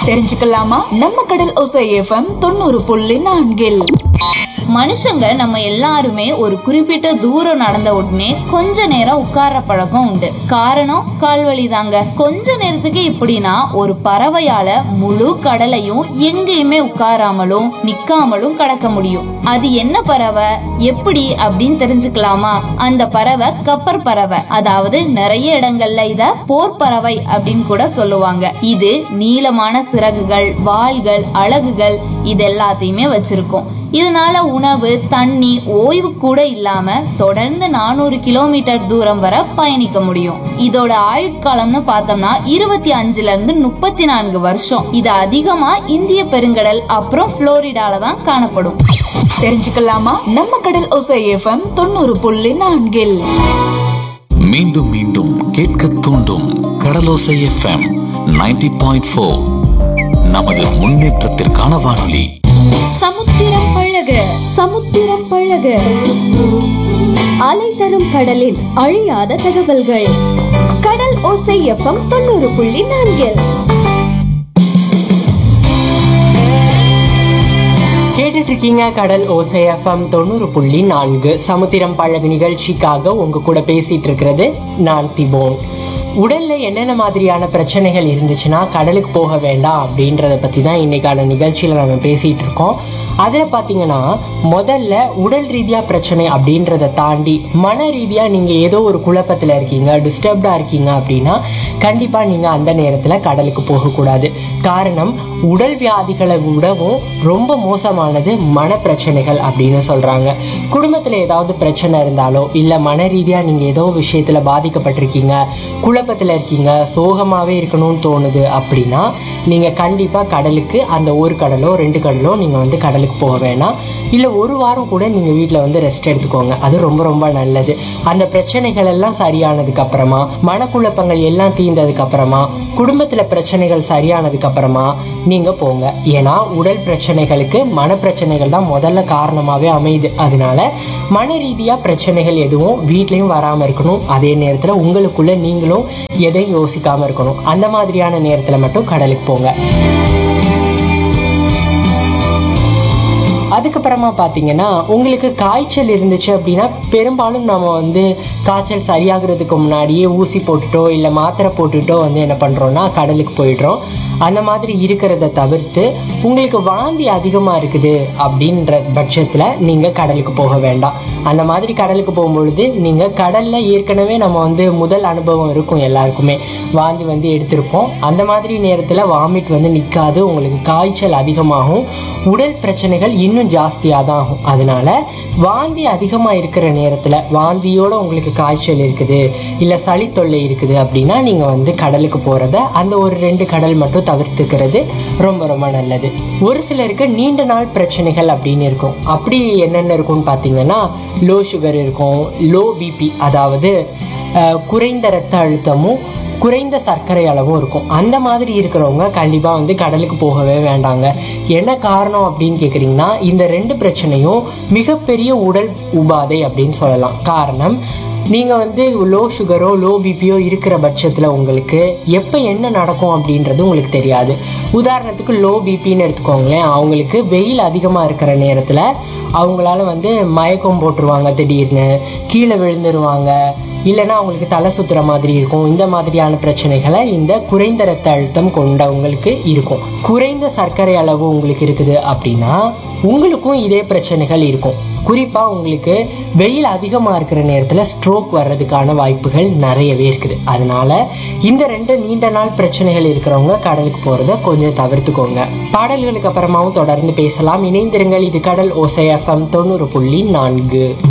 தெரிஞ்சுக்கலாமா நம்ம கடல் ஒசை எஃப்எம் தொண்ணூறு புள்ளி நான்கில் மனுஷங்க நம்ம எல்லாருமே ஒரு குறிப்பிட்ட தூரம் நடந்த உடனே கொஞ்ச நேரம் உட்கார்ற பழக்கம் உண்டு காரணம் கால்வலி தாங்க கொஞ்ச நேரத்துக்கு இப்படின்னா ஒரு பறவையால முழு கடலையும் எங்கேயுமே உட்காராமலும் நிக்காமலும் கடக்க முடியும் அது என்ன பறவை எப்படி அப்படின்னு தெரிஞ்சுக்கலாமா அந்த பறவை கப்பர் பறவை அதாவது நிறைய இடங்கள்ல இத போர் பறவை அப்படின்னு கூட சொல்லுவாங்க இது நீளமான சிறகுகள் வாள்கள் அலகுகள் இது எல்லாத்தையுமே வச்சிருக்கும் இதனால உணவு தண்ணி ஓய்வு கூட இல்லாம தொடர்ந்து நானூறு கிலோமீட்டர் தூரம் வரை பயணிக்க முடியும் இதோட ஆயுட்காலம்னு பார்த்தோம்னா இருபத்தி அஞ்சுல இருந்து முப்பத்தி நான்கு வருஷம் இது அதிகமா இந்திய பெருங்கடல் அப்புறம் புளோரிடால தான் காணப்படும் தெரிஞ்சுக்கலாமா நம்ம கடல் ஒசை எஃப்எம் தொண்ணூறு புள்ளி நான்கில் மீண்டும் மீண்டும் கேட்க தூண்டும் கடலோசை எஃப்எம் 90.4 பாயிண்ட் ஃபோர் நமது முன்னேற்றத்திற்கான வானொலி சமுத்திரம் பழக சமுத்திரம் பழக அலை தரும் கடலில் அழியாத தகவல்கள் கடல் ஓசை எஃப்எம் தொண்ணூறு புள்ளி நான்கில் கேட்டுட்டு இருக்கீங்க கடல் ஓசை எஃப்எம் தொண்ணூறு புள்ளி நான்கு சமுத்திரம் பழகு நிகழ்ச்சிக்காக உங்க கூட பேசிட்டு இருக்கிறது நான் திபோன் உடல்ல என்னென்ன மாதிரியான பிரச்சனைகள் இருந்துச்சுன்னா கடலுக்கு போக வேண்டாம் அப்படின்றத பத்தி தான் இன்னைக்கான நிகழ்ச்சியில நம்ம பேசிட்டு இருக்கோம் அதில் பார்த்தீங்கன்னா முதல்ல உடல் ரீதியாக பிரச்சனை அப்படின்றத தாண்டி மன ரீதியாக நீங்கள் ஏதோ ஒரு குழப்பத்தில் இருக்கீங்க டிஸ்டர்ப்டாக இருக்கீங்க அப்படின்னா கண்டிப்பாக நீங்கள் அந்த நேரத்தில் கடலுக்கு போகக்கூடாது காரணம் உடல் வியாதிகளை விடவும் ரொம்ப மோசமானது மன பிரச்சனைகள் அப்படின்னு சொல்கிறாங்க குடும்பத்தில் ஏதாவது பிரச்சனை இருந்தாலோ இல்லை மன ரீதியாக நீங்கள் ஏதோ விஷயத்தில் பாதிக்கப்பட்டிருக்கீங்க குழப்பத்தில் இருக்கீங்க சோகமாகவே இருக்கணும்னு தோணுது அப்படின்னா நீங்கள் கண்டிப்பாக கடலுக்கு அந்த ஒரு கடலோ ரெண்டு கடலோ நீங்கள் வந்து கடலுக்கு போக வேணாம் இல்லை ஒரு வாரம் கூட நீங்கள் வீட்டில் வந்து ரெஸ்ட் எடுத்துக்கோங்க அது ரொம்ப ரொம்ப நல்லது அந்த பிரச்சனைகள் எல்லாம் சரியானதுக்கு அப்புறமா மனக்குழப்பங்கள் எல்லாம் தீர்ந்ததுக்கு அப்புறமா குடும்பத்தில் பிரச்சனைகள் சரியானதுக்கு அப்புறமா நீங்கள் போங்க ஏன்னா உடல் பிரச்சனைகளுக்கு மன பிரச்சனைகள் தான் முதல்ல காரணமாகவே அமையுது அதனால மன ரீதியாக பிரச்சனைகள் எதுவும் வீட்லேயும் வராமல் இருக்கணும் அதே நேரத்தில் உங்களுக்குள்ள நீங்களும் எதையும் யோசிக்காமல் இருக்கணும் அந்த மாதிரியான நேரத்தில் மட்டும் கடலுக்கு போங்க அதுக்கப்புறமா பார்த்தீங்கன்னா உங்களுக்கு காய்ச்சல் இருந்துச்சு அப்படின்னா பெரும்பாலும் நம்ம வந்து காய்ச்சல் சரியாகிறதுக்கு முன்னாடியே ஊசி போட்டுட்டோ இல்லை மாத்திரை போட்டுட்டோ வந்து என்ன பண்ணுறோன்னா கடலுக்கு போயிடுறோம் அந்த மாதிரி இருக்கிறத தவிர்த்து உங்களுக்கு வாந்தி அதிகமாக இருக்குது அப்படின்ற பட்சத்தில் நீங்கள் கடலுக்கு போக வேண்டாம் அந்த மாதிரி கடலுக்கு போகும்பொழுது நீங்கள் கடலில் ஏற்கனவே நம்ம வந்து முதல் அனுபவம் இருக்கும் எல்லாருக்குமே வாந்தி வந்து எடுத்திருப்போம் அந்த மாதிரி நேரத்தில் வாமிட் வந்து நிற்காது உங்களுக்கு காய்ச்சல் அதிகமாகும் உடல் பிரச்சனைகள் இன்னும் ஜாஸ்தியாக தான் ஆகும் அதனால வாந்தி அதிகமாக இருக்கிற நேரத்தில் வாந்தியோட உங்களுக்கு காய்ச்சல் இருக்குது இல்லை சளி தொல்லை இருக்குது அப்படின்னா நீங்கள் வந்து கடலுக்கு போகிறத அந்த ஒரு ரெண்டு கடல் மட்டும் தவிர்த்துக்கிறது ரொம்ப ரொம்ப நல்லது ஒரு சிலருக்கு நீண்ட நாள் பிரச்சனைகள் அப்படின்னு இருக்கும் அப்படி என்னென்ன இருக்கும்னு பார்த்தீங்கன்னா லோ சுகர் இருக்கும் லோ பிபி அதாவது அஹ், குறைந்த ரத்த அழுத்தமும் குறைந்த சர்க்கரை அளவும் இருக்கும் அந்த மாதிரி இருக்கிறவங்க கண்டிப்பாக வந்து கடலுக்கு போகவே வேண்டாங்க என்ன காரணம் அப்படின்னு கேட்குறீங்கன்னா இந்த ரெண்டு பிரச்சனையும் மிகப்பெரிய உடல் உபாதை அப்படின்னு சொல்லலாம் காரணம் நீங்கள் வந்து லோ சுகரோ லோ பிபியோ இருக்கிற பட்சத்தில் உங்களுக்கு எப்போ என்ன நடக்கும் அப்படின்றது உங்களுக்கு தெரியாது உதாரணத்துக்கு லோ பிபின்னு எடுத்துக்கோங்களேன் அவங்களுக்கு வெயில் அதிகமாக இருக்கிற நேரத்தில் அவங்களால வந்து மயக்கம் போட்டுருவாங்க திடீர்னு கீழே விழுந்துருவாங்க இல்லைன்னா அவங்களுக்கு தலை சுத்துற மாதிரி இருக்கும் இந்த மாதிரியான பிரச்சனைகளை இந்த குறைந்த ரத்த அழுத்தம் கொண்டவங்களுக்கு இருக்கும் குறைந்த சர்க்கரை அளவு உங்களுக்கு இருக்குது அப்படின்னா உங்களுக்கும் இதே பிரச்சனைகள் இருக்கும் குறிப்பா உங்களுக்கு வெயில் அதிகமாக இருக்கிற நேரத்தில் ஸ்ட்ரோக் வர்றதுக்கான வாய்ப்புகள் நிறையவே இருக்குது அதனால இந்த ரெண்டு நீண்ட நாள் பிரச்சனைகள் இருக்கிறவங்க கடலுக்கு போகிறத கொஞ்சம் தவிர்த்துக்கோங்க பாடல்களுக்கு அப்புறமாவும் தொடர்ந்து பேசலாம் இணைந்திருங்கள் இது கடல் ஓசை எஃப்எம் தொண்ணூறு புள்ளி நான்கு